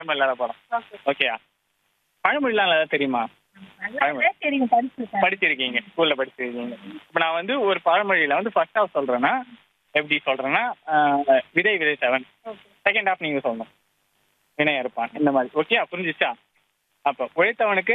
நம்ம இல்லாத படம் ஓகே ஓகேயா பழமொழிலாம் ஏதாவது தெரியுமா நல்லா தெரியும் படிச்சிருக்கேன் படிச்சிருக்கீங்க ஸ்கூல்ல படிச்சிருக்கீங்க இப்போ நான் வந்து ஒரு பழமொழியில வந்து ஃபர்ஸ்ட் ஹாஃப் சொல்றேன்னா எப்படி சொல்றேன்னா ஆஹ், விதை விதை செவன் ஓகே செகண்ட் ஹாஃப் நீங்க சொல்லணும் வினய இருப்பான் இந்த மாதிரி ஓகே புரிஞ்சிச்சா அப்ப உழைத்தவனுக்கு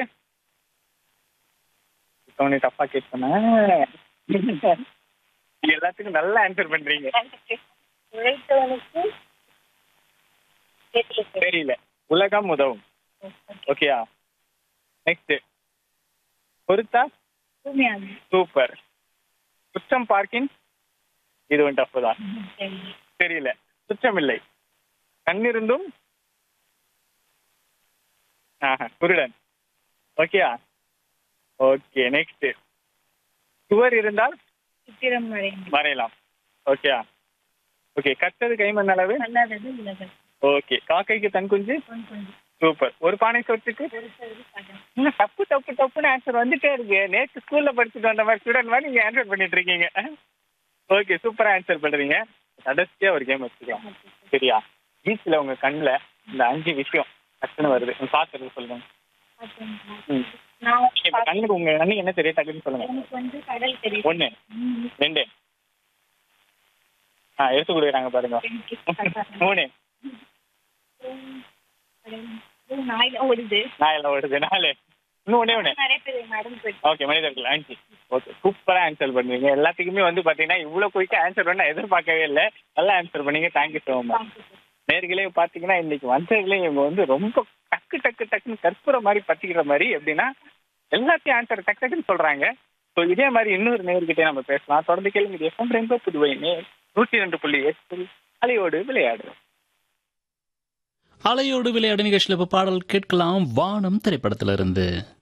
உழைத்தவனை தப்பா கேட்பேன் எல்லாத்துக்கும் நல்லா ஆன்சர் பண்றீங்க உழைத்தவனுக்கு தெரியல. தெரியல உலகம் உதவும் ஓகேயா நெக்ஸ்ட் பொறுத்தா உண்மையானது. சூப்பர் குற்றம் பார்க்கின் இது ஒன்று டஃப் தான் சரி. தெரியல குற்றம் இல்லை கண்ணிருந்தும் ஆஹா குருடன் ஓகேயா ஓகே நெக்ஸ்ட் சுவர் இருந்தால் சித்திரம் வரைந்து வரையலாம் ஓகேயா ஓகே கட்டது கைமண் அளவு நல்லாதது உலகம் ஓகே காக்கைக்கு தன் குஞ்சு கொஞ்சம் கொஞ்சம் சூப்பர் ஒரு பானை சொத்துக்கு பொறுத்தது படம் இன்னும் தப்பு தப்பு தப்புன்னு ஆன்சர் வந்துட்டே இருக்கு நேற்று ஸ்கூல்ல படிச்சுட்டு வந்த மாதிரி ஸ்டூடெண்ட் மாதிரி நீங்க ஆன்சர் பண்ணிட்டு இருக்கீங்க ஓகே சூப்பரா ஆன்சர் பண்றீங்க கடைசியா ஒரு கேம் வச்சுக்கலாம் சரியா பீச்ல உங்க கண்ணுல இந்த அஞ்சு விஷயம் டக்குன்னு வருது பாத்துறது சொல்லுங்க அப்படிங்களா? ம். நான் இப்ப கண்ணுக்கு உங்க கண்ணுக்கு என்ன தெரியும் டக்குன்னு சொல்லுங்க எனக்கு வந்து கடல் தெரியும் ஒண்ணு ம். ரெண்டு ஆ எடுத்து கொடுக்குறாங்க பாருங்க எனக்கு கடல். மூணு கடல். இது நாயில ஓடுது நான் எல்லாம் ஓடுது நாலு இன்னும் ஒண்ணே ஒண்ணு நிறைய பேர் நடந்து போயிட்டு ஓகே மனிதர்கள் அஞ்சு ஓகே சூப்பரா ஆன்சர் பண்ணுவீங்க எல்லாத்துக்குமே வந்து பாத்தீங்கன்னா இவ்வளவு குயிக்கா ஆன்சர் பண்ண எதிர்பார்க்கவே இல்லை நல்லா ஆன்சர் பண்ணீங்க தேங்க்யூ ஸோ மச் நேர்களே பாத்தீங்கன்னா இன்னைக்கு வந்ததுல இவங்க வந்து ரொம்ப டக்கு டக்கு டக்குன்னு கற்பூர மாதிரி பத்திக்கிற மாதிரி எப்படின்னா எல்லாத்தையும் ஆன்சர் டக்கு டக்குன்னு சொல்றாங்க ஸோ இதே மாதிரி இன்னொரு நேர்கிட்டே நம்ம பேசலாம் தொடர்ந்து கேளுங்க எஃப்எம் ரெண்டு புதுவை நேர் நூற்றி ரெண்டு புள்ளி எட்டு அலையோடு விளையாடு அலையோடு விளையாடு நிகழ்ச்சியில் இப்போ பாடல் கேட்கலாம் வானம் திரைப்படத்திலிருந்து